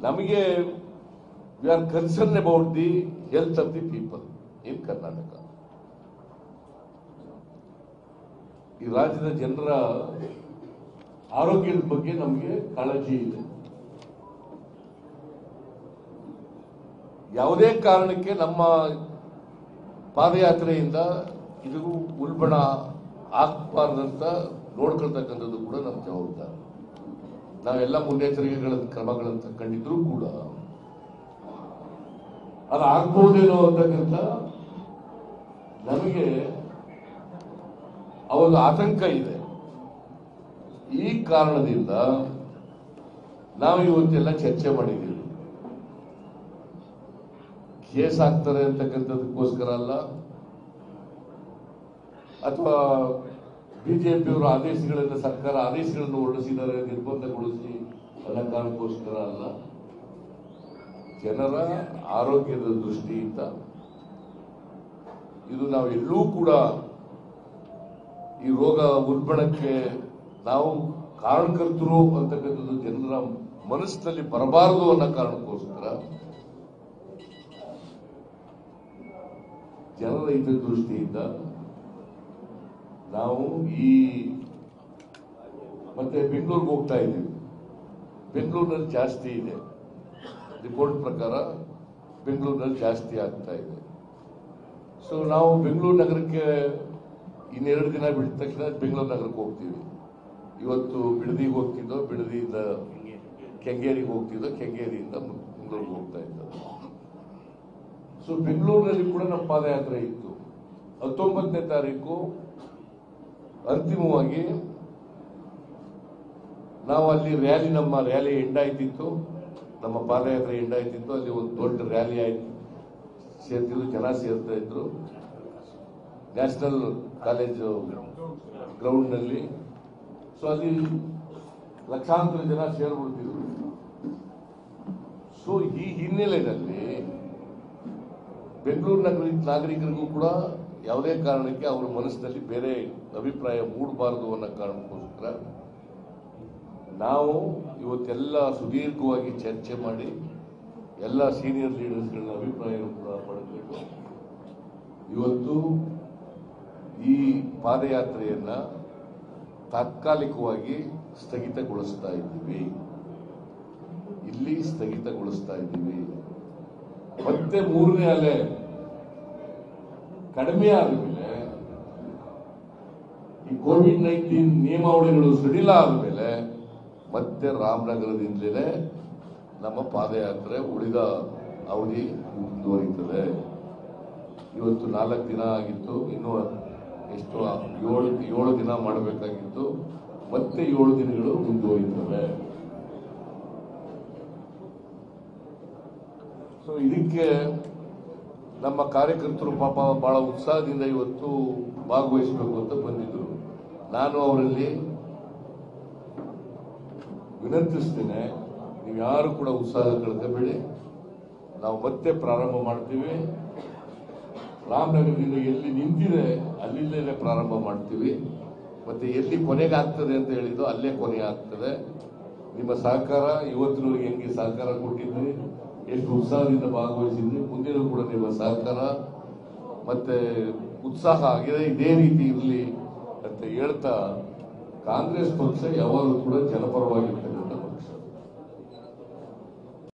ನಮಗೆ we are concern about the health of the people in Karnataka ಈ ರಾಜ್ಯದ ಜನರ ಆರೋಗ್ಯದ ಬಗ್ಗೆ ನಮಗೆ ಕಾಳಜಿ ಇದೆ ಯಾವುದೇ ಕಾರಣಕ್ಕೆ ನಮ್ಮ ಪಾದಯಾತ್ರೆಯಿಂದ ಇದು ಉಲ್ಬಣ ಆಗ್ಬಾರ್ದಂತ ನೋಡ್ಕೊಳ್ತಕ್ಕಂಥದ್ದು ಕೂಡ ನಮ್ಮ ಜವಾಬ್ದಾರಿ ನಾವೆಲ್ಲ ಮುನ್ನೆಚ್ಚರಿಕೆಗಳ ಕ್ರಮಗಳನ್ನು ತಗೊಂಡಿದ್ರು ಕೂಡ ಅದು ಆಗ್ಬಹುದೇನೋ ಅಂತಕ್ಕಂಥ ನಮಗೆ ಅವಾಗ ಆತಂಕ ಇದೆ ಈ ಕಾರಣದಿಂದ ನಾವು ಇವತ್ತೆಲ್ಲ ಚರ್ಚೆ ಮಾಡಿದ್ದೀವಿ ಕೇಸ್ ಆಗ್ತಾರೆ ಅಂತಕ್ಕಂಥದಕ್ಕೋಸ್ಕರ ಅಲ್ಲ ಅಥವಾ ಬಿಜೆಪಿಯವರು ಆದೇಶಗಳನ್ನು ಸರ್ಕಾರ ಆದೇಶಗಳನ್ನು ಹೊರಡಿಸಿದ್ದಾರೆ ನಿರ್ಬಂಧಗೊಳಿಸಿ ಅನ್ನೋ ಕಾರಣಕ್ಕೋಸ್ಕರ ಅಲ್ಲ ಜನರ ಆರೋಗ್ಯದ ದೃಷ್ಟಿಯಿಂದ ಇದು ನಾವು ಎಲ್ಲೂ ಕೂಡ ಈ ರೋಗ ಉಲ್ಬಣಕ್ಕೆ ನಾವು ಕಾರಣಕರ್ತರು ಅಂತಕ್ಕಂಥದ್ದು ಜನರ ಮನಸ್ಸಿನಲ್ಲಿ ಬರಬಾರದು ಅನ್ನೋ ಕಾರಣಕ್ಕೋಸ್ಕರ ಜನರ ಹಿತದೃಷ್ಟಿಯಿಂದ ನಾವು ಈ ಮತ್ತೆ ಬೆಂಗಳೂರಿಗೆ ಹೋಗ್ತಾ ಇದ್ದೀವಿ ಬೆಂಗಳೂರಿನಲ್ಲಿ ಜಾಸ್ತಿ ಇದೆ ರಿಪೋರ್ಟ್ ಪ್ರಕಾರ ಬೆಂಗಳೂರಿನಲ್ಲಿ ಜಾಸ್ತಿ ಆಗ್ತಾ ಇದೆ ಸೊ ನಾವು ಬೆಂಗಳೂರು ನಗರಕ್ಕೆ ಇನ್ನೆರಡು ದಿನ ಬಿಟ್ಟ ತಕ್ಷಣ ಬೆಂಗಳೂರು ನಗರಕ್ಕೆ ಹೋಗ್ತೀವಿ ಇವತ್ತು ಬಿಡದಿಗೆ ಹೋಗ್ತಿದ್ದೋ ಬಿಡದಿಯಿಂದ ಕೆಂಗೇರಿಗೆ ಹೋಗ್ತಿದ್ದೋ ಕೆಂಗೇರಿಯಿಂದ ಬೆಂಗಳೂರಿಗೆ ಹೋಗ್ತಾ ಇದ್ದೋ ಸೊ ಬೆಂಗಳೂರಿನಲ್ಲಿ ಕೂಡ ನಮ್ಮ ಪಾದಯಾತ್ರೆ ಇತ್ತು ಹತ್ತೊಂಬತ್ತನೇ ತಾರೀಕು ಅಂತಿಮವಾಗಿ ನಾವು ಅಲ್ಲಿ ರ್ಯಾಲಿ ನಮ್ಮ ರ್ಯಾಲಿ ಎಂಡಾಯ್ತಿತ್ತು ನಮ್ಮ ಪಾದಯಾತ್ರೆ ಎಂಡಾಯ್ತಿತ್ತು ಅಲ್ಲಿ ಒಂದು ದೊಡ್ಡ ರ್ಯಾಲಿ ಆಯ್ತು ಸೇರ್ತಿದ್ರು ಜನ ಸೇರ್ತಾ ಇದ್ರು ನ್ಯಾಷನಲ್ ಕಾಲೇಜು ಗ್ರೌಂಡ್ನಲ್ಲಿ ಸೊ ಅಲ್ಲಿ ಲಕ್ಷಾಂತರ ಜನ ಸೇರ್ಬಿಡ್ತಿದ್ರು ಸೊ ಈ ಹಿನ್ನೆಲೆಯಲ್ಲಿ ಬೆಂಗಳೂರು ನಗರ ನಾಗರಿಕರಿಗೂ ಕೂಡ ಯಾವುದೇ ಕಾರಣಕ್ಕೆ ಅವರ ಮನಸ್ಸಿನಲ್ಲಿ ಬೇರೆ ಅಭಿಪ್ರಾಯ ಮೂಡಬಾರದು ಅನ್ನೋ ಕಾರಣಕ್ಕೋಸ್ಕರ ನಾವು ಇವತ್ತೆಲ್ಲ ಸುದೀರ್ಘವಾಗಿ ಚರ್ಚೆ ಮಾಡಿ ಎಲ್ಲ ಸೀನಿಯರ್ ಲೀಡರ್ಸ್ಗಳ ಅಭಿಪ್ರಾಯ ಕೂಡ ಪಡೆದುಕೊಂಡು ಇವತ್ತು ಈ ಪಾದಯಾತ್ರೆಯನ್ನ ತಾತ್ಕಾಲಿಕವಾಗಿ ಸ್ಥಗಿತಗೊಳಿಸ್ತಾ ಇದ್ದೀವಿ ಇಲ್ಲಿ ಸ್ಥಗಿತಗೊಳಿಸ್ತಾ ಇದ್ದೀವಿ ಮತ್ತೆ ಮೂರನೇ ಅಲೆ ಕಡಿಮೆ ಆದಮೇಲೆ ಈ ಕೋವಿಡ್ ನೈನ್ಟೀನ್ ನಿಯಮಾವಳಿಗಳು ಸಡಿಲ ಆದಮೇಲೆ ಮತ್ತೆ ರಾಮನಗರದಿಂದಲೇ ನಮ್ಮ ಪಾದಯಾತ್ರೆ ಉಳಿದ ಅವಧಿ ಮುಂದುವರಿತದೆ ಇವತ್ತು ನಾಲ್ಕು ದಿನ ಆಗಿತ್ತು ಇನ್ನು ಎಷ್ಟು ಏಳು ಏಳು ದಿನ ಮಾಡಬೇಕಾಗಿತ್ತು ಮತ್ತೆ ಏಳು ದಿನಗಳು ಮುಂದುವರಿತವೆ ಸೊ ಇದಕ್ಕೆ ನಮ್ಮ ಕಾರ್ಯಕರ್ತರು ಪಾಪ ಬಹಳ ಉತ್ಸಾಹದಿಂದ ಇವತ್ತು ಭಾಗವಹಿಸಬೇಕು ಅಂತ ಬಂದಿದ್ರು ನಾನು ಅವರಲ್ಲಿ ವಿನಂತಿಸ್ತೇನೆ ನೀವು ಯಾರು ಕೂಡ ಉತ್ಸಾಹ ಕಳ್ಕೋಬೇಡಿ ನಾವು ಮತ್ತೆ ಪ್ರಾರಂಭ ಮಾಡ್ತೀವಿ ರಾಮನಗರದಿಂದ ಎಲ್ಲಿ ನಿಂತಿದೆ ಅಲ್ಲಿಂದಲೇ ಪ್ರಾರಂಭ ಮಾಡ್ತೀವಿ ಮತ್ತೆ ಎಲ್ಲಿ ಕೊನೆಗೆ ಆಗ್ತದೆ ಅಂತ ಹೇಳಿದ್ದು ಅಲ್ಲೇ ಕೊನೆ ಆಗ್ತದೆ ನಿಮ್ಮ ಸಹಕಾರ ಇವತ್ತಿನವರೆಗೆ ಹೆಂಗೆ ಸಹಕಾರ ಕೊಟ್ಟಿದ್ರಿ ಎಷ್ಟು ಉತ್ಸಾಹದಿಂದ ಭಾಗವಹಿಸಿದ್ರಿ ಮುಂದಿನ ಕೂಡ ನಿಮ್ಮ ಸಹಕಾರ ಮತ್ತೆ ಉತ್ಸಾಹ ಆಗಿದೆ ಇದೇ ರೀತಿ ಇರಲಿ ಅಂತ ಹೇಳ್ತಾ ಕಾಂಗ್ರೆಸ್ ಪಕ್ಷ ಯಾವಾಗಲೂ ಕೂಡ ಜನಪರವಾಗಿರ್ತದೆ